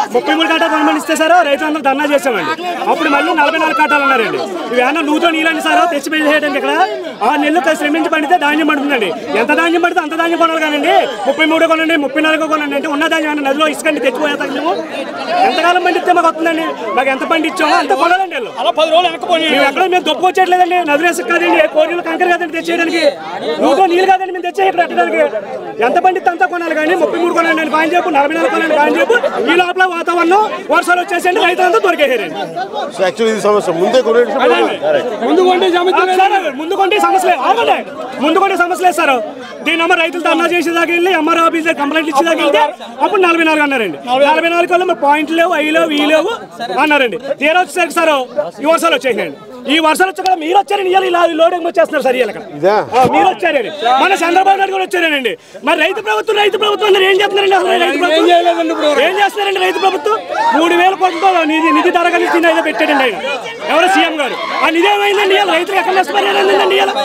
ముప్పై మూడు కాటాలు కొనమని ఇస్తే సార్ రైతులందరూ ధర్నా చేసామండి అప్పుడు మళ్ళీ నలభై నాలుగు కాటాలు అన్నారండి ఇవి ఏమన్నా నూతో నీళ్ళని సార్ తెచ్చి పెళ్లి చేయడానికి ఇక్కడ ఆ నెల్లు శ్రమించి పడితే ధాన్యం పడుతుందండి ఎంత ధాన్యం పడితే అంత ధాన్యం కొనాలి కానండి ముప్పై మూడు కొనండి ముప్పై నాలుగు కొనండి అంటే ఉన్న ధాన్యం ఏమన్నా నదిలో ఇసుకండి తెచ్చిపోయేస్తాం మేము ఎంతకాలం పండిస్తే మాకు వస్తుందండి మాకు ఎంత పండించామో అంత కొనాలండి వీళ్ళు అలా పది రోజులు వెనకపోయి మేము ఎక్కడ మేము దొప్పుకొచ్చేయట్లేదండి నదులు ఇసుక కాదండి కోరిలు కంకర కాదండి తెచ్చేయడానికి నూతో నీళ్ళు కాదండి మేము తెచ్చే ఇక్కడ పెట్టడానికి ఎంత పండితే అంత కొనాలి కానీ ముప్పై మూడు కొనండి అని బాగా చెప్పు నలభై నాలుగు కొనండి బాగా చెప్పు ఈ లోపల వాతావరణం వర్షాలు వచ్చేసండి రైతులంతా దొరికేసారండి సో యాక్చువల్లీ ఇది సమస్య ముందే కొనేసి ముందు కొంటే సమస్య సార్ ముందు కొంటే సమస్య లేదు ఆగండి ముందు కొంటే సమస్య లేదు సార్ దీని అమ్మ రైతులతో అన్నా చేసేదాకా వెళ్ళి ఎంఆర్ ఆఫీస్ కంప్లైంట్ ఇచ్చేదాకా వెళ్తే అప్పుడు నలభై నాలుగు అన్నారండి నలభై నాలుగు కల్లా మరి పాయింట్లు లేవు అవి లేవు ఈ లేవు అన్నారండి తీరా వచ్చేసరికి సార్ ఈ వర్షాలు వచ్చేసాయండి ఈ వర్షాలు వచ్చాక మీరు వచ్చారని ఇవాళ ఇలా లోడింగ్ వచ్చేస్తున్నారు సరి ఇక్కడ ఇదా ఆ, మీరు వచ్చారండి మన చంద్రబాబు నాయుడు కూడా వచ్చారండి మరి రైతు ప్రభుత్వం రైతు ప్రభుత్వం అన్నారు ఏం చేస్తున్నారండి అసలు రైతు ప్రభుత్వం చేయలేదండి ఇప్పుడు ఏం చేస్తున్నారండి రైతు ప్రభుత్వం మూడు వేల కోట్లతో నిధి నిధి తరగతి తిని అయితే పెట్టాడండి ఆయన ఎవరు సీఎం గారు ఆ నిధి ఏమైందండి ఇవాళ రైతులకు ఎక్కడ నష్టపరిహారం ఇవాళ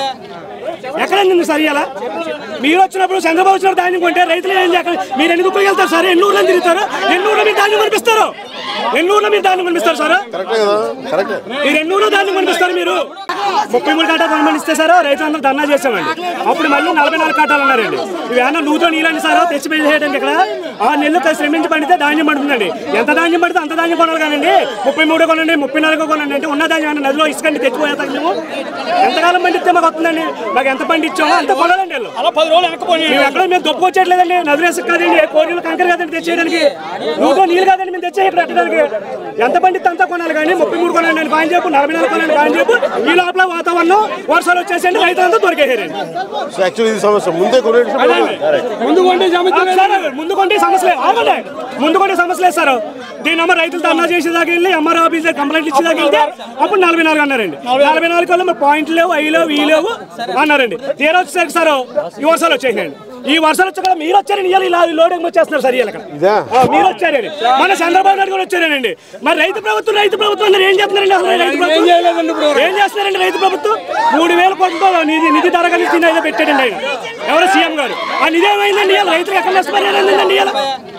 ఎక్కడ అందింది సార్ ఇవాళ మీరు వచ్చినప్పుడు చంద్రబాబు వచ్చినప్పుడు ధాన్యం కొంటే రైతులు ఏం చేయాలి మీరు ఎన్ని దుక్కులు వెళ్తారు సార్ ఎన్ని ఊర్లో తిరుగుతారు ఎన్ని ఊర్లో మీరు ధాన్యం కనిపిస్తారు ఎన్ని ఊర్లో మీరు ధాన్యం కనిపిస్తారు సార్ కరెక్టే కదా కరెక్టే మీరు ఎన్ని ఊర్లో ధాన్యం కనిపిస్తారు మీరు ముప్పై మూడు కాటాలు కొనమని ఇస్తే సార్ రైతులందరూ ధర్నా చేసామండి అప్పుడు మళ్ళీ నలభై నాలుగు కాటాలు అన్నారండి ఇవి ఏమన్నా నూతో నీళ్ళని సార్ తెచ్చి పెళ్లి చేయడానికి ఇక్కడ ఆ నెల్లు శ్రమించి పండితే ధాన్యం పడుతుందండి ఎంత ధాన్యం పడితే అంత ధాన్యం కొనాలి కానండి ముప్పై మూడు కొనండి ముప్పై నాలుగు కొనండి అంటే ఉన్న ధాన్యం ఏమన్నా నదిలో ఇసుకండి తెచ్చిపోయేస్తాం మేము ఎంతకాలం పండిస్తే మాకు వస్తుందండి మాకు ఎంత పండించామో అంత కొనాలండి వీళ్ళు అలా పది రోజులు వెనకపోయి మేము ఎక్కడ మేము దొప్పుకొచ్చేయట్లేదండి నదులు ఇసుక కాదండి కోరిలు కంకర కాదండి తెచ్చేయడానికి నూతో నీళ్ళు కాదండి మేము తెచ్చే ఇక్కడ పెట్టడానికి ఎంత పండితే అంత కొనాలి కానీ ముప్పై మూడు కొనండి అని బాగా చెప్పు నలభై నాలుగు కొనండి బాగా చెప్పు ఈ లోపల వాతావరణం వర్షాలు వచ్చేసండి రైతులంతా దొరికేసారండి సో యాక్చువల్లీ ఇది సమస్య ముందే కొనేసి ముందు కొంటే సమస్య సార్ ముందు కొంటే సమస్య లేదు ఆగండి ముందు కొంటే సమస్య లేదు సార్ దీని అమ్మ రైతులతో అన్నా చేసేదాకా వెళ్ళి ఎంఆర్ ఆఫీస్ కంప్లైంట్ ఇచ్చేదాకా వెళ్తే అప్పుడు నలభై నాలుగు అన్నారండి నలభై నాలుగు కల్లా మరి పాయింట్లు లేవు అవి లేవు ఈ లేవు అన్నారండి తీరా వచ్చేసరికి సార్ ఈ వర్షాలు వచ్చేసాయండి ఈ వర్షాలు వచ్చాక మీరు వచ్చారని ఇవాళ ఇలా లోడింగ్ వచ్చేస్తున్నారు సరి ఇక్కడ ఇదా ఆ, మీరు వచ్చారండి మన చంద్రబాబు నాయుడు కూడా వచ్చారండి మరి రైతు ప్రభుత్వం రైతు ప్రభుత్వం అన్నారు ఏం చేస్తున్నారండి అసలు రైతు ప్రభుత్వం చేయలేదండి ఇప్పుడు ఏం చేస్తున్నారండి రైతు ప్రభుత్వం మూడు వేల కోట్లతో నిధి నిధి తరగతి తిని అయితే పెట్టాడండి ఆయన ఎవరు సీఎం గారు ఆ నిధి ఏమైందండి ఇవాళ రైతులకు ఎక్కడ నష్టపరిహారం అందిందండి ఇవాళ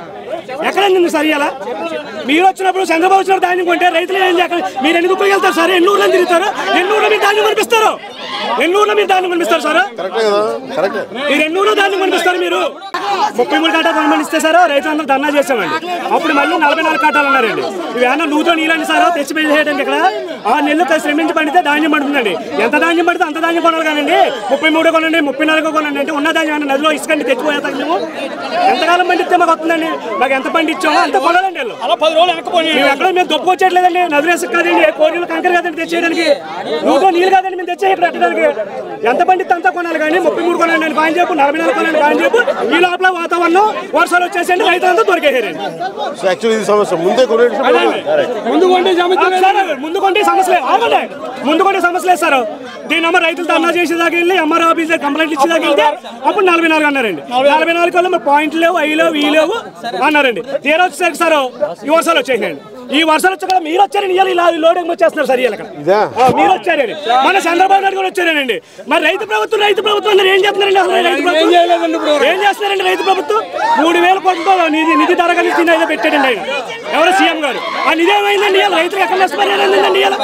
ఎక్కడ అందింది సార్ ఇవాళ మీరు వచ్చినప్పుడు చంద్రబాబు వచ్చినప్పుడు ధాన్యం కొంటే రైతులు ఏం చేయాలి మీరు ఎన్ని దుక్కులు వెళ్తారు సార్ ఎన్ని ఊర్లో తిరుగుతారు ఎన్ని ఊర్లో మీరు ధాన్యం కనిపిస్తారు ఎన్ని ఊర్లో మీరు ధాన్యం కనిపిస్తారు సార్ కరెక్టే కదా కరెక్టే మీరు ఎన్ని ఊర్లో ధాన్యం కనిపిస్తారు మీరు ముప్పై మూడు కాటాలు కొనమని ఇస్తే సార్ రైతులందరూ ధర్నా చేసామండి అప్పుడు మళ్ళీ నలభై నాలుగు కాటాలు అన్నారండి ఇవి ఏమన్నా నూతో నీళ్ళని సార్ తెచ్చి పెళ్లి చేయడానికి ఇక్కడ ఆ నెల్లు శ్రమించి పండితే ధాన్యం పడుతుందండి ఎంత ధాన్యం పడితే అంత ధాన్యం కొనాలి కానండి ముప్పై మూడు కొనండి ముప్పై నాలుగు కొనండి అంటే ఉన్న ధాన్యం ఏమన్నా నదిలో ఇసుకండి తెచ్చిపోయేస్తాం మేము ఎంతకాలం పండిస్తే మాకు వస్తుందండి మాకు ఎంత పండించామో అంత కొనాలండి వీళ్ళు అలా పది రోజులు వెనకపోయి మేము ఎక్కడ మేము దొప్పుకొచ్చేయట్లేదండి నదులు ఇసుక కాదండి కోరిలు కంకర కాదండి తెచ్చేయడానికి నూతో నీళ్ళు కాదండి మేము తెచ్చే ఇక్కడ పెట్టడానికి ఎంత పండితే అంత కొనాలి కానీ ముప్పై మూడు కొనండి అని బాగా చెప్పు నలభై నాలుగు కొనండి బాగా చెప్పు ఈ లోపల వాతావరణం వర్షాలు వచ్చేసండి రైతులంతా దొరికేసారండి సో యాక్చువల్లీ ఇది సమస్య ముందే కొనేసి ముందు కొంటే సమస్య సార్ ముందు కొంటే సమస్య లేదు ఆగండి ముందు కొంటే సమస్య లేదు సార్ దీని అమ్మ రైతులతో అన్నా చేసేదాకా వెళ్ళి ఎంఆర్ ఆఫీస్ కంప్లైంట్ ఇచ్చేదాకా వెళ్తే అప్పుడు నలభై నాలుగు అన్నారండి నలభై నాలుగు కల్లా మరి పాయింట్లు లేవు అవి లేవు ఈ లేవు అన్నారండి తీరా వచ్చేసరికి సార్ ఈ వర్షాలు వచ్చేసాయండి ఈ వర్షాలు వచ్చాక మీరు వచ్చారని ఇవాళ ఇలా లోడింగ్ వచ్చేస్తున్నారు సరి ఇక్కడ ఇదా ఆ, మీరు వచ్చారండి మన చంద్రబాబు నాయుడు కూడా వచ్చారండి మరి రైతు ప్రభుత్వం రైతు ప్రభుత్వం అన్నారు ఏం చేస్తున్నారండి అసలు రైతు ప్రభుత్వం చేయలేదండి ఇప్పుడు ఏం చేస్తున్నారండి రైతు ప్రభుత్వం మూడు వేల కోట్లతో నిధి నిధి తరగతి తిని అయితే పెట్టాడండి ఆయన ఎవరు సీఎం గారు ఆ నిధి ఏమైందండి ఇవాళ రైతులకు ఎక్కడ నష్టపరిహారం అందిందండి ఇవాళ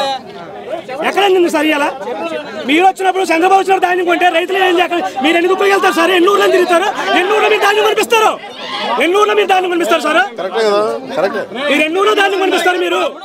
ఎక్కడ అందింది సార్ ఇవాళ మీరు వచ్చినప్పుడు చంద్రబాబు వచ్చినప్పుడు ధాన్యం కొంటే రైతులు ఏం చేయాలి మీరు ఎన్ని దుక్కులు వెళ్తారు సార్ ఎన్ని ఊర్లో తిరుగుతారు ఎన్ని ఊర్లో మీరు ధాన్యం కనిపిస్తారు ఎన్ని ఊర్లో మీరు ధాన్యం కనిపిస్తారు సార్ కరెక్టే కదా కరెక్టే మీరు ఎన్ని ఊర్లో ధాన్యం కనిపిస్తారు మీరు